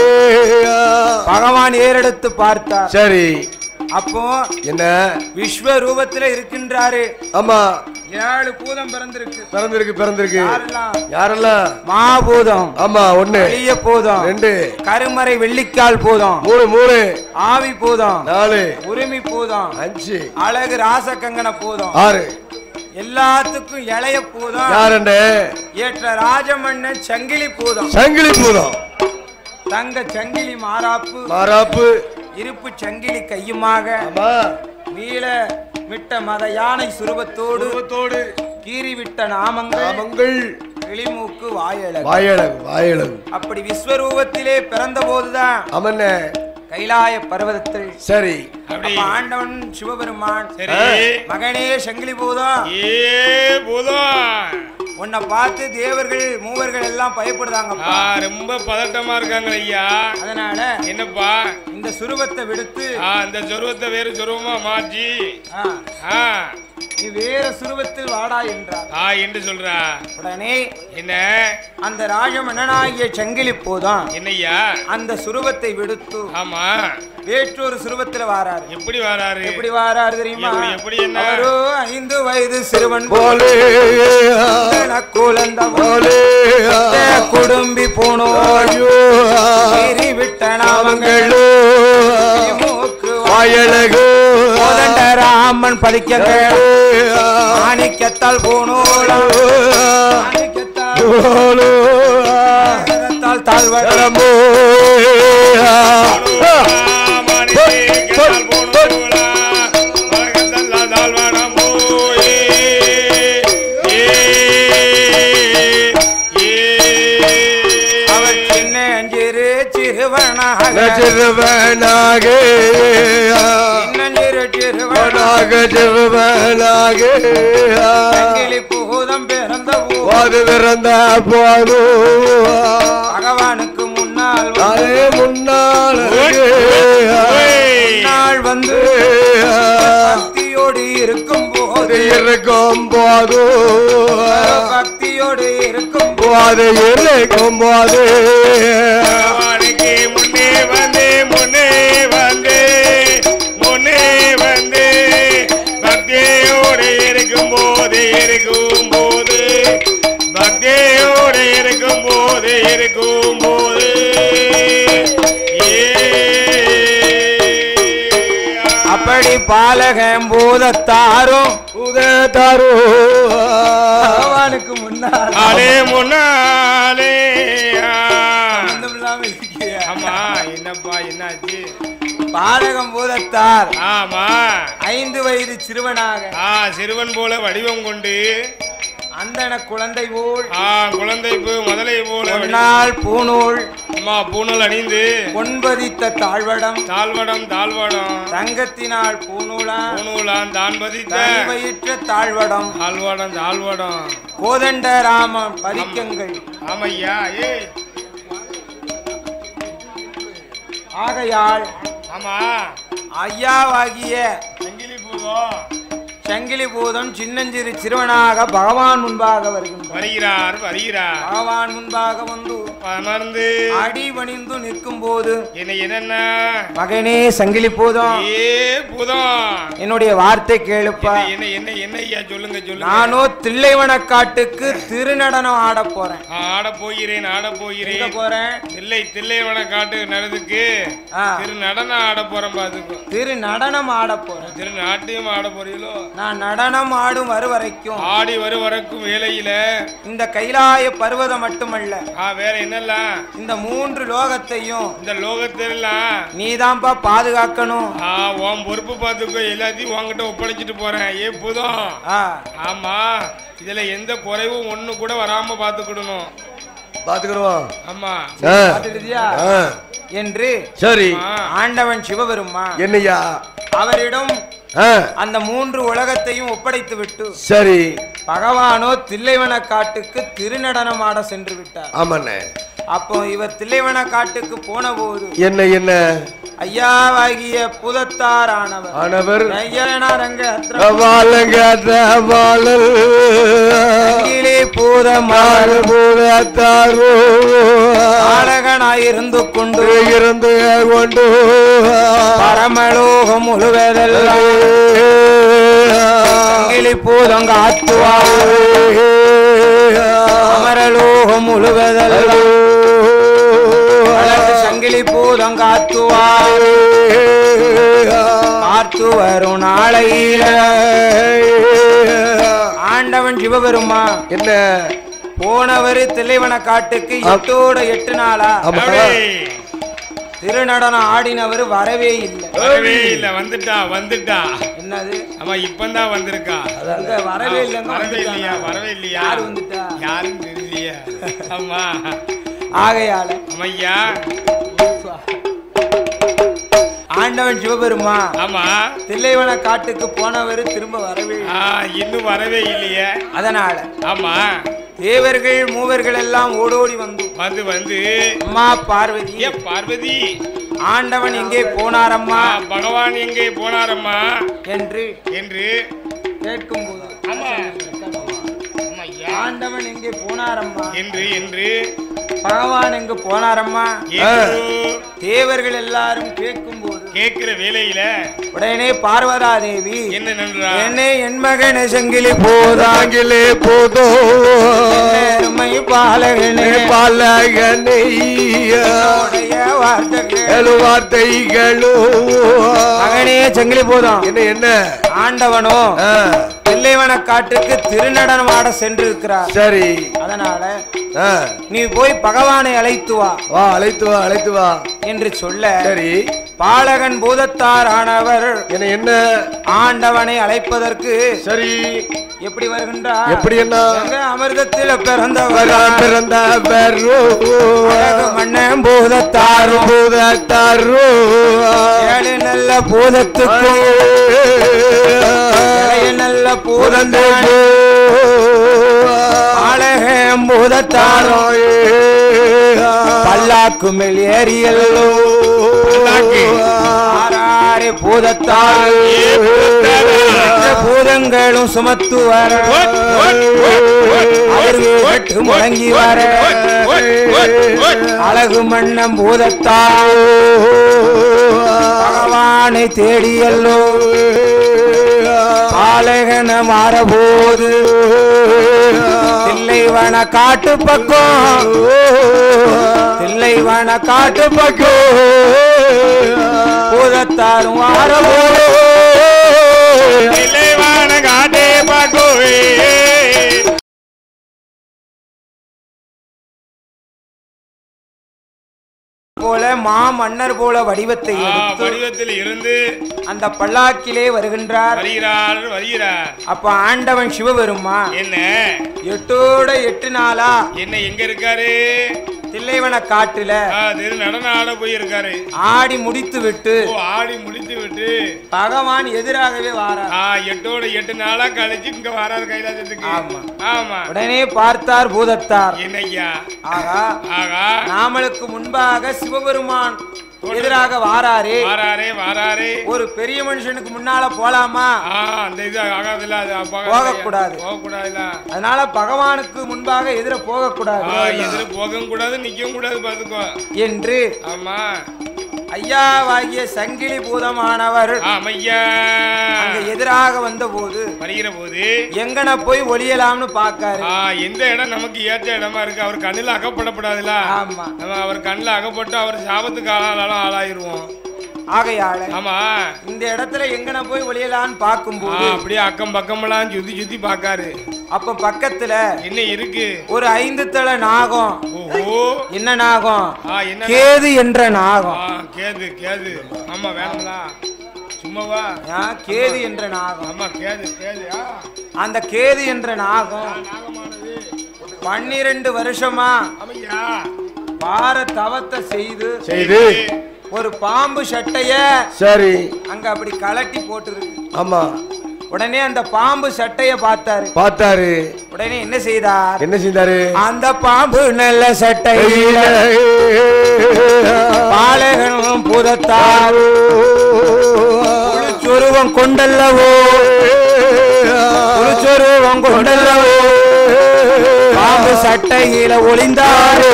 பகவான் ஏறெடுத்து பார்த்தார் சரி அப்போ என்ன விஸ்வரூபத்துல இருக்கின்றாரு ஆமா ஏழு பூதம் பிறந்திருக்கு பிறந்திருக்கு பிறந்திருக்கு யாரெல்லாம் யாரெல்லாம் மாபூதம் ஆமா ஒண்ணு எளிய பூதம் ரெண்டு கருமறை வெள்ளிக்கால் பூதம் மூணு மூணு ஆவி பூதம் நாலு உரிமை பூதம் அஞ்சு அழகு ராசகங்கன பூதம் ஆறு எல்லாத்துக்கும் இளைய பூதம் யாருண்டு ஏற்ற ராஜமன்னன் சங்கிலி பூதம் சங்கிலி பூதம் தங்க சங்கிலி மாறாப்பு மாறாப்பு இருப்பு சங்கிலி கையுமாக ஆமா நீல மிட்ட மத யானை சுரூபத்தோடு குடும்பத்தோடு கீறி விட்ட நாமங்கள் நாமங்கள் கிளிமூக்கு வாயழகு வாயழகு வாயழகு அப்படி விஸ்வரூபத்திலே பிறந்த போதுதான் அமன்ன கைலாய பர்வதத்தில் சரி அப்படி அப்ப ஆண்டவன் சிவபெருமான் சரி மகனே சங்கிலி பூதம் ஏ பூதம் உன்னை பார்த்து தேவர்கள் மூவர்கள் எல்லாம் பயப்படுதாங்க ஆ, ரொம்ப பதட்டமா இருக்காங்க ஐயா அதனால என்னப்பா இந்த சுரூபத்தை விடுத்து ஆ, இந்த சொருவத்தை வேறு சொருவமா மாற்றி ஆ, ஆ நீ வேற சுரூபத்தில் வாடா என்றார் ஆ என்று சொல்றா உடனே என்ன அந்த ராஜமன்னனாகிய சங்கிலி பூதம் என்னய்யா அந்த சுரூபத்தை விடுத்து ஆமா வேற்றொரு சுரூபத்தில் வாராரு எப்படி வராரு எப்படி வாராரு தெரியுமா எப்படி- எப்படி என்ன? அவரோ ஐந்து வயது சிறுவன் போலே குழந்த போலே குடும்பி போனோ ஐயோ ஏறி விட்ட நாமங்கள் நாமங்களோ மூக்கு வாயழகு கோதண்ட ராமன் பதிக்கங்க மாணிக்கத்தால் போனோளா மாணிக்கத்தால் கரத்தால் தாழ்வட கடம்போ அவர் சின்ன அஞ்சிறு சிறுவனாக சிறுவனாக சின்னஞ்சிறு சிறுவனாக சிறுவனாக சங்கிலி பூதம் பிறந்த ஊர் அது பிறந்த போது பகவானுக்கு முன்னால் வந்து அதே முன்னால் முன்னால் வந்து பக்தியோடு இருக்கும் போது இருக்கும் போது பக்தியோடு இருக்கும் போது இருக்கும் போது முன்னே வந்து முன்னே வந்து முன்னே வந்து பக்தியோடு இருக்கும் போது இருக்கும் இருக்கும் போது அப்படி பாலகம் பூதத்தாரும் உதத்தாரோ பகவானுக்கு முன்னால் அலே முன்னாலே சம்பந்தம் இல்லாம இருக்கியா? ஆமா என்னப்பா என்னாச்சு பாலகம் பூதத்தார் ஆமா ஐந்து வயது சிறுவனாக ஆ சிறுவன் போல வடிவம் கொண்டு அந்தன குழந்தை போல் ஆ குழந்தை பூ முதலை போல வடிவம் பொன்னால் பூநூல் அம்மா பூணல் அணிந்து பொன்பதித்த தாழ்வடம் தாழ்வடம் தாழ்வடம் தங்கத்தினால் பூநூலா பூணூலான் தான் பதித்த தனிவயிற்ற தாழ்வடம் தாழ்வடம் தாழ்வடம் கோதண்ட ராமன் பதிக்கங்கள் ஆமையா ஏ ஆகையால் ஆமா ஐயாவாகிய சங்கிலி பூதம் சங்கிலி பூதம் சின்னஞ்சிறு சிறுவனாக பகவான் முன்பாக வருகின்றார் வருகிறார் வருகிறார் பகவான் முன்பாக வந்து அமர்ந்து அடி பணிந்து நிற்கும் போது என்ன என்னென்ன மகனே சங்கிலி பூதம் ஏ பூதம் என்னுடைய வார்த்தை கேளுப்பா என்ன என்ன என்ன என்ன ஐயா சொல்லுங்க சொல்லுங்க நானோ தில்லைவனக்காட்டுக்கு திருநடனம் ஆட போறேன் ஆட போகிறேன் ஆட எங்க போகிறேன் போறேன் தில்லை தில்லைவன காட்டு நடதுக்கு ஆ, திரு நடனம் ஆட போறேன் பாத்துக்கும் திரு நடனம் ஆட போறேன் திரு நாட்டியம் ஆட போறீங்களோ நான் நடனம் ஆடும் வரு வரைக்கும் ஆடி வரும் வரக்கும் வேலையில இந்த கைலாய பர்வதம் மட்டுமல்ல ஆ வேற என்னெல்லாம் இந்த மூன்று லோகத்தையும் இந்த லோகத்திலாம் நீதான்ப்பா பாதுகாக்கணும் ஆ உன் பொறுப்பு பார்த்துக்கோ எல்லாத்தையும் உன்கிட்ட ஒப்படைச்சிட்டு போறேன் ஏ புதம் ஆ, ஆமா இதுல எந்த குறைவும் ஒண்ணு கூட வராம பாத்துக்கிடணும் பாத்துக்கிறோம் ஆமா ஆ. பார்த்துடுதியா? ஆ. என்று சரி ஆ, ஆண்டவன் சிவபெருமா என்னய்யா அவரிடம் ஆ, அந்த மூன்று உலகத்தையும் ஒப்படைத்து விட்டு சரி பகவானோ தில்லைவன காட்டுக்கு திருநடனம் ஆட சென்று விட்டார் ஆமாண்ணே அப்போ இவர் தில்லைவன காட்டுக்கு போன போது என்ன என்ன ஐயாவாகிய புதத்தாரானவர் ஆனவர் ஐயனாரங்க வாழங்க வாழல் அங்கிலே பூதமாக பூதத்தாரோ பாலகனாயிருந்து கொண்டு இருந்து கொண்டு பரமலோகம் முழுவதெல்லாம் அங்கிலி பூதம் காத்துவார் அமரலோகம் முழுவதெல்லாம் அழகு சங்கிலி பூதம் காத்துவார் காத்து வரும் நாளையில ஆண்டவன் சிவபெருமா என்ன போனவர் தில்லைவன காட்டுக்கு எட்டோட எட்டு நாளா ஆமா. அப்படி. திருநடனம் ஆடினவர் வரவே இல்லை வரவே இல்ல வந்துட்டா வந்துட்டா என்னது ஆமா இப்பந்தான் வந்திருக்கா அங்க வரவே இல்லைங்க வரவே இல்லையா வந்துட்டாங்க. வரவே இல்லையா யார் வந்துட்டா யாரும் தெரியலையா ஆமா ஆகையால ஆமையா ஆண்டவன் சிவபெருமா ஆமா தில்லைவன காட்டுக்கு போனவர் திரும்ப வரவே இல்லை. ஆ, இன்னும் வரவே இல்லையே அதனால ஆமா தேவர்கள் மூவர்கள் எல்லாம் ஓடோடி வந்து வந்து வந்து அம்மா பார்வதி ஏ பார்வதி ஆண்டவன் எங்கே போனாரம்மா ஆ, பகவான் எங்கே போனாரம்மா என்று என்று கேட்கும்போது ஆமா ஆமாய்யா. ஆண்டவன் எங்கே போனாரம்மா என்று என்று பகவான் எங்கு போனாரம்மா என்று தேவர்கள் எல்லாரும் கேட்கும்போது கேட்கிற வேலையில உடனே பார்வதா தேவி என்ன நன்றா என்னே என் மகன சங்கிலி போதா தாங்கிலே போதோ நேர்மை பாலகனே பாலகனை உடைய வார்த்தைகள் ஏழு வார்த்தைகளோ மகனே சங்கிலி போதும் என்ன என்ன ஆண்டவனோ ஆ, தில்லைவன காட்டுக்கு திருநடனம் ஆட சென்று இருக்கிறார் சரி அதனால ஆ, நீ போய் பகவானை அழைத்து வா வா அழைத்து வா அழைத்து வா என்று சொல்ல சரி பாலகன் பூதத்தார் ஆனவர் என்ன என்ன ஆண்டவனை அழைப்பதற்கு சரி எப்படி வருகின்றார் எப்படி என்ன எங்க அமிர்தத்தில் பிறந்தவர் பிறந்த பெரு அழகு மன்னன் பூதத்தாரும் பூதத்தாரு ஏழு நல்ல பூதத்துக்கும் இளைய நல்ல பூதந்தான் பாலகம் பூதத்தாரும் பல்லாக்கு மேல் ஏறியல்லோ ஆறாறு பூதத்தார் மற்ற பூதங்களும் சுமத்து வர அவர்கள் கட்டு முழங்கி வர அழகு மன்னம் பூதத்தார் பகவானை தேடியல்லோ பாலகன மாறபோது இல்லை தில்லைவன காட்டு பக்கம் தில்லைவன காட்டு பக்கம் பூதத்தாரும் வாரவோ தில்லைவான காட்டே பாக்கோவே போல மா மன்னர் போல வடிவத்தை ஆ, எடுத்து வடிவத்தில் இருந்து அந்த பல்லாக்கிலே வருகின்றார் வருகிறார் வருகிறார் அப்ப ஆண்டவன் சிவபெருமா என்ன எட்டோட எட்டு நாளா என்ன எங்க இருக்காரு தில்லைவன காட்டுல ஆ, திரு நடன ஆட போயிருக்காரு ஆடி முடித்து விட்டு ஓ ஆடி முடித்து விட்டு பகவான் எதிராகவே வாரார் ஆ எட்டோட எட்டு நாளா கழிச்சு இங்க வராரு கைலாசத்துக்கு ஆமா. ஆமா உடனே பார்த்தார் பூதத்தார் என்னய்யா ஆகா ஆகா நாமளுக்கு முன்பாக சிவபெருமான் எதிராக வாராரே வாராரே வாராரே ஒரு பெரிய மனுஷனுக்கு முன்னால போலாமா ஆ அந்த இது ஆகாதுல்ல அது அப்ப போகக்கூடாது. போகக்கூடாதுல்ல அதனால பகவானுக்கு முன்பாக எதிர போகக்கூடாது ஆ, எதிர போகவும் கூடாது நிக்கவும் கூடாது பாத்துக்கோ என்று ஆமா ஐயாவாகிய சங்கிலி பூதமானவர் ஆமையா அங்க எதிராக வந்த போது வருகிற போது எங்கன போய் ஒளியலாம்னு பாக்காரு ஆ எந்த இடம் நமக்கு ஏற்ற இடமா இருக்கு அவர் கண்ணுல அகப்படப்படாதுல ஆமா நம்ம அவர் கண்ணுல அகப்பட்டு அவர் சாபத்துக்கு ஆளாலும் ஆளாயிருவோம் ஆகையால ஆமா இந்த இடத்துல எங்கன போய் ஒளியலான்னு ஆ, பார்க்கும்போது அப்படியே அக்கம் பக்கமெல்லாம் சுத்தி சுத்தி பாக்காரு அப்ப பக்கத்துல என்ன இருக்கு ஒரு ஐந்து தலை நாகம் ஓஹோ என்ன நாகம் ஆ என்ன கேது என்ற நாகம் ஆ கேது கேது ஆமா வேணுங்களா சும்மாவா ஆ, கேது என்ற நாகம் ஆமா கேது கேது ஆ அந்த கேது என்ற நாகம் நாகமானது பன்னிரண்டு வருஷமா ஆமையா பார தவத்தை செய்து செய்து ஒரு பாம்பு சட்டைய சரி அங்க அப்படி கலட்டி போட்டுருக்கு ஆமா உடனே அந்த பாம்பு சட்டைய பார்த்தாரு பார்த்தாரு உடனே என்ன செய்தார் என்ன செய்தாரு அந்த பாம்பு நல்ல சட்டையில பாலகனும் புதத்தார் சொருவம் கொண்டல்லவோ சொருவம் கொண்டல்லவோ பாம்பு சட்டையில ஒளிந்தாரோ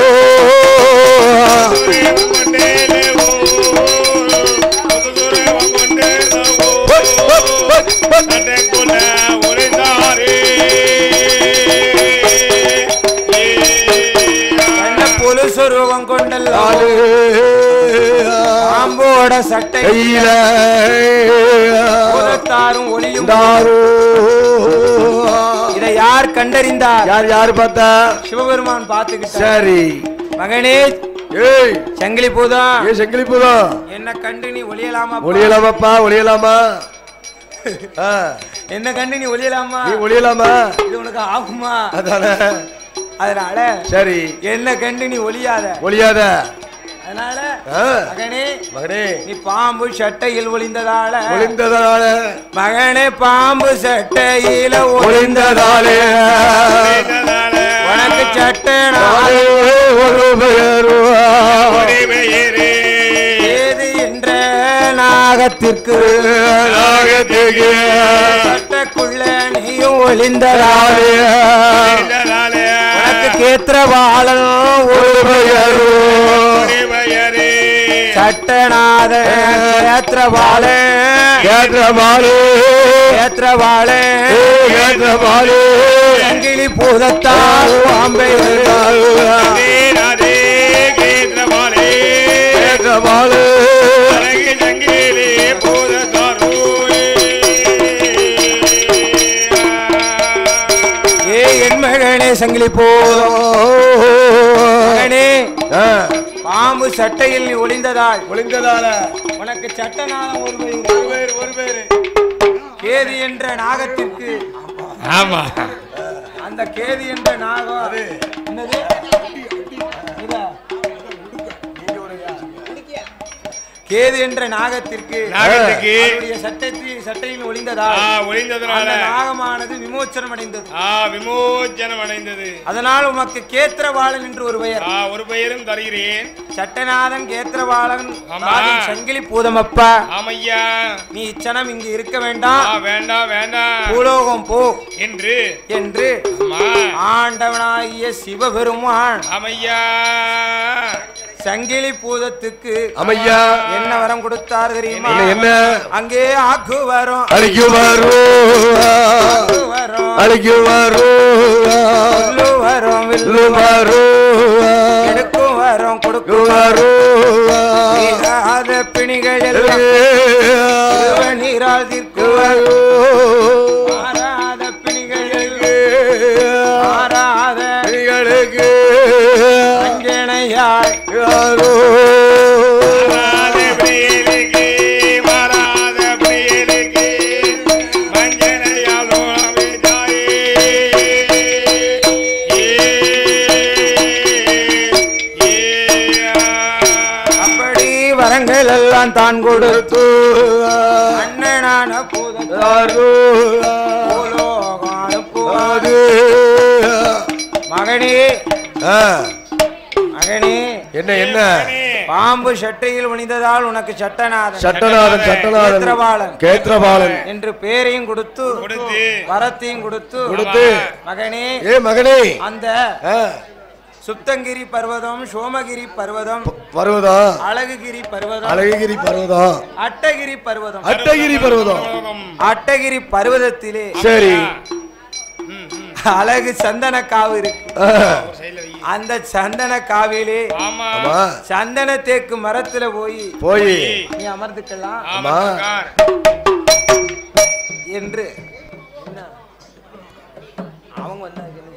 என்ன பொழு சொருவம் கொண்டல்லவோ பாம்போட சட்டை புதத்தாரும் ஒளியும் இதை யார் கண்டறிந்தார் யார் யாரு பார்த்தா சிவபெருமான் பார்த்துக்கிட்டார் சரி மகனே ஏய் சங்கிலி பூதம் ஏ செங்கிலி பூதம் என்ன கண்டு நீ ஒளியலாமா ஒளியலாமாப்பா ஒளியலாமா ஆ, என்ன கண்டு நீ ஒளியலாமா நீ ஒளியலாமா இது உனக்கு ஆகுமா அதானே அதனால சரி என்ன கண்டு நீ ஒளியாத ஒளியாத அதனால ஆ, மகனே மகனே நீ பாம்பு சட்டையில் ஒளிந்ததால ஒளிந்ததால மகனே பாம்பு சட்டையில ஒளிந்ததாலே ஒளிந்ததாலே உனக்கு சட்டை நாளே ஒரு பெயருவா. ஏது என்ற நாகத்திற்கு நாகத்துக்கு சட்டைக்குள்ள நீயும் ஒளிந்ததாலே நாளே உனக்கு கேத்திரவாளன் ஒரு பெயருவா. சட்டநாத கேத்திரவாளே கேட்டமாறு கேத்திரவாளே கேட்டமாறு சங்கிலி பூதத்தால் பாம்பை கேட்டமாறு ஏ என் மகனே சங்கிலி பூதம் மகனே ஆ, பாம்பு சட்டையில் நீ ஒளிந்ததால் ஒளிந்ததால உனக்கு சட்டநாதம் ஒரு வயிறு. ஒரு பேர் ஒரு பேரு கேது என்ற நாகத்திற்கு ஆமா அந்த கேது என்ற நாகம் என்னது இதா? கேது என்ற நாகத்திற்கு நாகத்துக்கு அவருடைய சட்டத்தில் சட்டையில் ஒளிந்ததா ஆ, அந்த ஒளிந்ததுனால நாகமானது விமோச்சனம் அடைந்தது ஆ விமோச்சனம் அடைந்தது அதனால் உமக்கு கேத்திரவாளன் என்று ஒரு பெயர் ஆ ஒரு பெயரும் தருகிறேன் சட்டநாதன் கேத்திரவாளன் ஆமா. ராஜன் சங்கிலி பூதமப்பா ஆமையா நீ இச்சனம் இங்கு இருக்க வேண்டாம் ஆ வேண்டாம் வேண்டாம் பூலோகம் போ என்று என்று ஆமா ஆண்டவனாகிய சிவபெருமான் ஆமையா சங்கிலி பூதத்துக்கு அமையா என்ன வரம் கொடுத்தார் தெரியுமா என்ன என்ன அங்கே ஆக்கு வரும் அழைக்கு வரும் ஆக்கு வரும் அழைக்கு வரும் வில்லு வரும் வில்லு வரும் எடுக்கும் வரும் கொடுக்கும் வரும் தீராத பிணிகள் எல்லாம் திருவநீரால் தீர்க்குவர் மாறாத பிணிகள் எல்லாம் மாறாத அஞ்சனையாய் வராத பிரியலுக்கு, வராத பிரியலுக்கு, மஞ்சனையால் உணவு தாயே. ஏ, ஏ, அப்படி வரங்கள் எல்லாம் தான் கொடுத்து அண்ணனான பூதம் பூலோகம் அனுப்புவார். மகனே மகனே என்ன என்ன பாம்பு சட்டையில் உணிந்ததால் உனக்கு சட்டநாதன் சட்டநாதன் சட்டநாதன் கேத்திரபாலன் கேத்திரபாலன் என்று பேரையும் கொடுத்து கொடுத்து வரத்தையும் கொடுத்து கொடுத்து மகனே ஏ மகனே அந்த ஆ, சுத்தங்கிரி பர்வதம் சோமகிரி பர்வதம் பர்வதம் அழகுகிரி பர்வதம் அழகிரி பர்வதம் அட்டகிரி பர்வதம் அட்டகிரி பர்வதம் அட்டகிரி பர்வதத்திலே சரி ம், ம். அழகு சந்தன காவு இருக்கு ஆ, ஒரு சைடுல வை. அந்த சந்தன காவிலே ஆமா ஆமா சந்தன தேக்கு மரத்துல போய் போய் நீ அமர்ந்துக்கலாம் ஆமா ஆமா. சர்க்கார். என்று என்ன? அவங்க வந்தாங்க